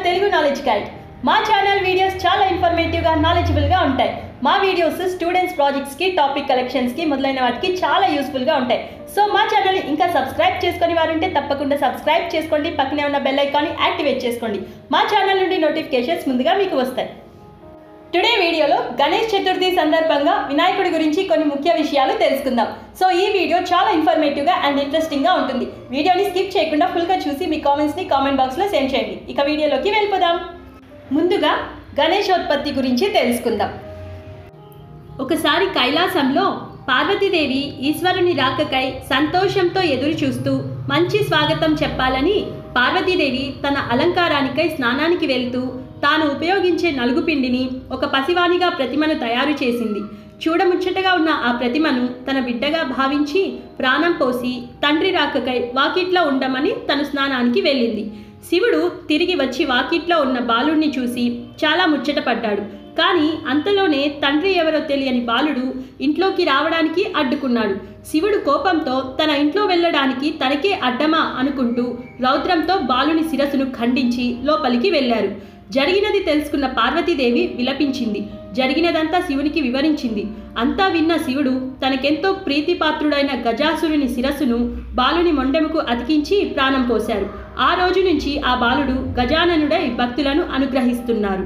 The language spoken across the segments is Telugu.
తెలుగు నాలెడ్జ్ గైడ్ మా ఛానల్ వీడియోస్ చాలా ఇన్ఫర్మేటివ్గా నాలెడ్జబుల్గా ఉంటాయి మా వీడియోస్ స్టూడెంట్స్ ప్రాజెక్ట్స్కి టాపిక్ కలెక్షన్స్కి మొదలైన వాటికి చాలా యూస్ఫుల్గా ఉంటాయి సో మా ఛానల్ ఇంకా సబ్స్క్రైబ్ చేసుకొని వారు ఉంటే తప్పకుండా సబ్స్క్రైబ్ చేసుకోండి పక్కనే ఉన్న బెల్ ఐకాన్ని యాక్టివేట్ చేసుకోండి మా ఛానల్ నుండి నోటిఫికేషన్స్ ముందుగా మీకు వస్తాయి టుడే వీడియోలో గణేష్ చతుర్థి సందర్భంగా వినాయకుడి గురించి కొన్ని ముఖ్య విషయాలు తెలుసుకుందాం సో ఈ వీడియో చాలా ఇన్ఫర్మేటివ్గా అండ్ ఇంట్రెస్టింగ్గా ఉంటుంది వీడియోని స్కిప్ చేయకుండా ఫుల్గా చూసి మీ కామెంట్స్ని కామెంట్ బాక్స్లో సెండ్ చేయండి ఇక వీడియోలోకి వెళ్ళిపోదాం ముందుగా గణేశోత్పత్తి గురించి తెలుసుకుందాం ఒకసారి కైలాసంలో పార్వతీదేవి ఈశ్వరుని రాకకై సంతోషంతో ఎదురు చూస్తూ మంచి స్వాగతం చెప్పాలని పార్వతీదేవి తన అలంకారానికై స్నానానికి వెళ్తూ తాను ఉపయోగించే నలుగు పిండిని ఒక పసివానిగా ప్రతిమను తయారు చేసింది చూడముచ్చటగా ఉన్న ఆ ప్రతిమను తన బిడ్డగా భావించి ప్రాణం పోసి తండ్రి రాకకై వాకిట్లో ఉండమని తను స్నానానికి వెళ్ళింది శివుడు తిరిగి వచ్చి వాకిట్లో ఉన్న బాలుణ్ణి చూసి చాలా ముచ్చటపడ్డాడు కానీ అంతలోనే తండ్రి ఎవరో తెలియని బాలుడు ఇంట్లోకి రావడానికి అడ్డుకున్నాడు శివుడు కోపంతో తన ఇంట్లో వెళ్ళడానికి తనకే అడ్డమా అనుకుంటూ రౌద్రంతో బాలుని శిరస్సును ఖండించి లోపలికి వెళ్ళారు జరిగినది తెలుసుకున్న పార్వతీదేవి విలపించింది జరిగినదంతా శివునికి వివరించింది అంతా విన్న శివుడు తనకెంతో ప్రీతిపాత్రుడైన గజాసురుని శిరస్సును బాలుని మొండెముకు అతికించి ప్రాణం పోశారు ఆ రోజు నుంచి ఆ బాలుడు గజాననుడై భక్తులను అనుగ్రహిస్తున్నారు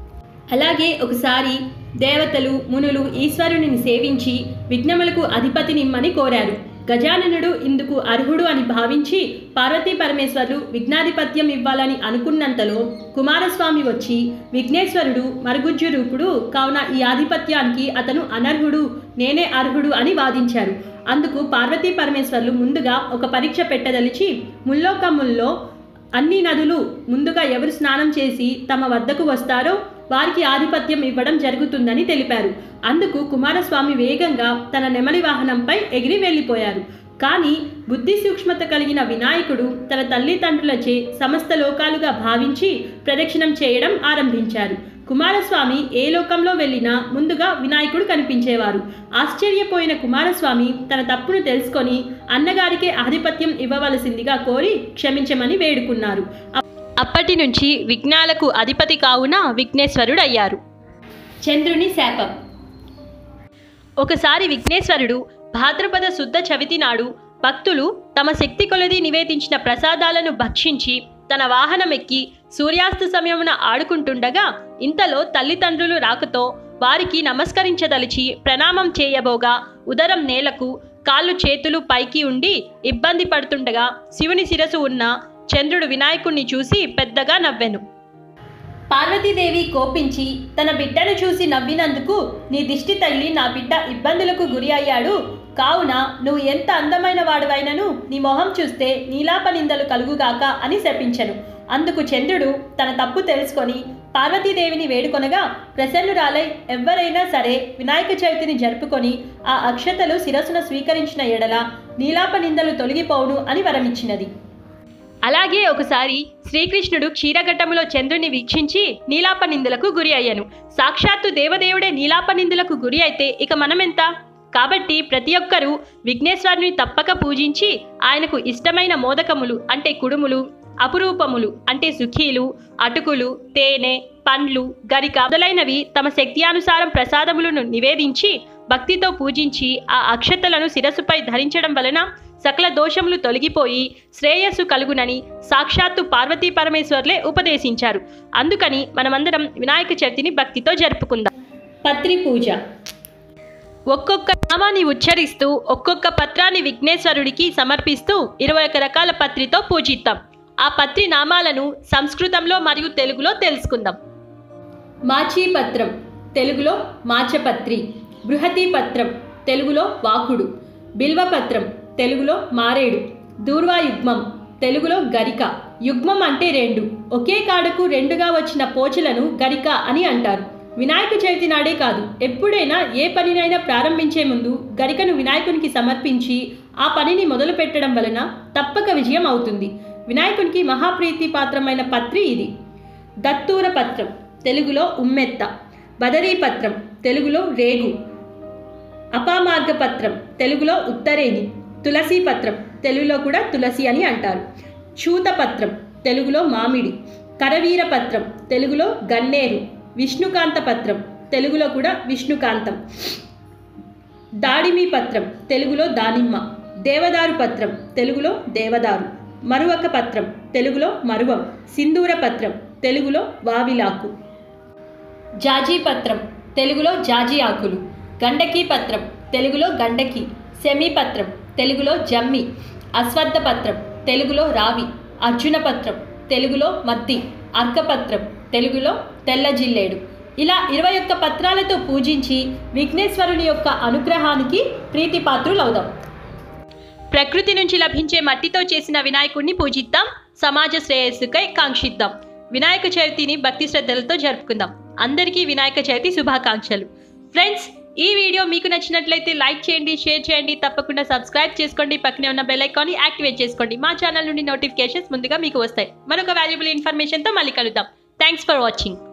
అలాగే ఒకసారి దేవతలు మునులు ఈశ్వరుని సేవించి విఘ్నములకు అధిపతినిమ్మని కోరారు గజాననుడు ఇందుకు అర్హుడు అని భావించి పార్వతీ పరమేశ్వరులు విఘ్నాధిపత్యం ఇవ్వాలని అనుకున్నంతలో కుమారస్వామి వచ్చి విఘ్నేశ్వరుడు మరుగుజ్జు రూపుడు కావున ఈ ఆధిపత్యానికి అతను అనర్హుడు నేనే అర్హుడు అని వాదించారు అందుకు పార్వతీ పరమేశ్వర్లు ముందుగా ఒక పరీక్ష పెట్టదలిచి ముల్లోకముల్లో అన్ని నదులు ముందుగా ఎవరు స్నానం చేసి తమ వద్దకు వస్తారో వారికి ఆధిపత్యం ఇవ్వడం జరుగుతుందని తెలిపారు అందుకు కుమారస్వామి వేగంగా తన నెమలి వాహనంపై ఎగిరి వెళ్ళిపోయారు కానీ బుద్ధి సూక్ష్మత కలిగిన వినాయకుడు తన తల్లిదండ్రులచే సమస్త లోకాలుగా భావించి ప్రదక్షిణం చేయడం ఆరంభించారు కుమారస్వామి ఏ లోకంలో వెళ్ళినా ముందుగా వినాయకుడు కనిపించేవారు ఆశ్చర్యపోయిన కుమారస్వామి తన తప్పును తెలుసుకొని అన్నగారికే ఆధిపత్యం ఇవ్వవలసిందిగా కోరి క్షమించమని వేడుకున్నారు అప్పటి నుంచి విఘ్నాలకు అధిపతి కావున విఘ్నేశ్వరుడు అయ్యారు చంద్రుని శాపం ఒకసారి విఘ్నేశ్వరుడు భాద్రపద శుద్ధ చవితి నాడు భక్తులు తమ శక్తి కొలది నివేదించిన ప్రసాదాలను భక్షించి తన వాహనమెక్కి సూర్యాస్త సమయమున ఆడుకుంటుండగా ఇంతలో తల్లిదండ్రులు రాకతో వారికి నమస్కరించదలిచి ప్రణామం చేయబోగా ఉదరం నేలకు కాళ్ళు చేతులు పైకి ఉండి ఇబ్బంది పడుతుండగా శివుని శిరసు ఉన్న చంద్రుడు వినాయకుణ్ణి చూసి పెద్దగా నవ్వెను పార్వతీదేవి కోపించి తన బిడ్డను చూసి నవ్వినందుకు నీ దిష్టి తగిలి నా బిడ్డ ఇబ్బందులకు గురి అయ్యాడు కావున నువ్వు ఎంత అందమైన వాడువైనను నీ మొహం చూస్తే నీలాప నిందలు కలుగుగాక అని శపించను అందుకు చంద్రుడు తన తప్పు తెలుసుకొని పార్వతీదేవిని వేడుకొనగా ప్రసన్నురాలై ఎవ్వరైనా సరే వినాయక చవితిని జరుపుకొని ఆ అక్షతలు శిరస్సున స్వీకరించిన ఎడల నీలాప నిందలు తొలగిపోవును అని వరమిచ్చినది అలాగే ఒకసారి శ్రీకృష్ణుడు క్షీరఘట్టములో చంద్రుని వీక్షించి నీలాప నిందలకు గురి అయ్యాను సాక్షాత్తు దేవదేవుడే నీలాప నిందలకు గురి అయితే ఇక మనమెంత కాబట్టి ప్రతి ఒక్కరూ విఘ్నేశ్వరుని తప్పక పూజించి ఆయనకు ఇష్టమైన మోదకములు అంటే కుడుములు అపురూపములు అంటే సుఖీలు అటుకులు తేనె పండ్లు గరిక మొదలైనవి తమ శక్త్యానుసారం ప్రసాదములను నివేదించి భక్తితో పూజించి ఆ అక్షతలను శిరస్సుపై ధరించడం వలన సకల దోషములు తొలగిపోయి శ్రేయస్సు కలుగునని సాక్షాత్తు పార్వతీ పరమేశ్వర్లే ఉపదేశించారు అందుకని మనమందరం వినాయక చవితిని భక్తితో జరుపుకుందాం పత్రి పూజ ఒక్కొక్క నామాన్ని ఉచ్చరిస్తూ ఒక్కొక్క పత్రాన్ని విఘ్నేశ్వరుడికి సమర్పిస్తూ ఇరవై ఒక రకాల పత్రితో పూజిద్దాం ఆ పత్రి నామాలను సంస్కృతంలో మరియు తెలుగులో తెలుసుకుందాం మాచీ పత్రం తెలుగులో మాచపత్రి బృహతి పత్రం తెలుగులో వాకుడు బిల్వపత్రం తెలుగులో మారేడు దూర్వాయుగ్మం తెలుగులో గరిక యుగ్మం అంటే రెండు ఒకే కాడకు రెండుగా వచ్చిన పోచలను గరిక అని అంటారు వినాయక చవితి నాడే కాదు ఎప్పుడైనా ఏ పనినైనా ప్రారంభించే ముందు గరికను వినాయకునికి సమర్పించి ఆ పనిని మొదలు పెట్టడం వలన తప్పక విజయం అవుతుంది వినాయకునికి మహాప్రీతి పాత్రమైన పత్రి ఇది దత్తూర పత్రం తెలుగులో ఉమ్మెత్త బదరీ పత్రం తెలుగులో రేగు అపామార్గ పత్రం తెలుగులో ఉత్తరేని తులసి పత్రం తెలుగులో కూడా తులసి అని అంటారు చూత పత్రం తెలుగులో మామిడి కరవీర పత్రం తెలుగులో గన్నేరు విష్ణుకాంత పత్రం తెలుగులో కూడా విష్ణుకాంతం దాడిమి పత్రం తెలుగులో దానిమ్మ దేవదారు పత్రం తెలుగులో దేవదారు మరువక పత్రం తెలుగులో మరువం సింధూర పత్రం తెలుగులో వావిలాకు జాజీ పత్రం తెలుగులో జాజి ఆకులు గండకీ పత్రం తెలుగులో గండకి సెమీ పత్రం తెలుగులో జమ్మి అశ్వత్థ పత్రం తెలుగులో రావి అర్జున పత్రం తెలుగులో మద్ది అర్కపత్రం తెలుగులో తెల్ల జిల్లేడు ఇలా ఇరవై ఒక్క పత్రాలతో పూజించి విఘ్నేశ్వరుని యొక్క అనుగ్రహానికి ప్రీతిపాత్రులవుదాం ప్రకృతి నుంచి లభించే మట్టితో చేసిన వినాయకుడిని పూజిద్దాం సమాజ శ్రేయస్సుకై కాంక్షిద్దాం వినాయక చవితిని భక్తి శ్రద్ధలతో జరుపుకుందాం అందరికీ వినాయక చవితి శుభాకాంక్షలు ఫ్రెండ్స్ ఈ వీడియో మీకు నచ్చినట్లయితే లైక్ చేయండి షేర్ చేయండి తప్పకుండా సబ్స్క్రైబ్ చేసుకోండి పక్కనే ఉన్న బెల్ ఐకాన్ని యాక్టివేట్ చేసుకోండి మా ఛానల్ నుండి నోటిఫికేషన్స్ ముందుగా మీకు వస్తాయి మరొక వాల్యుబుల్ ఇన్ఫర్మేషన్తో మళ్ళీ కలుద్దాం థ్యాంక్స్ ఫర్ వాచింగ్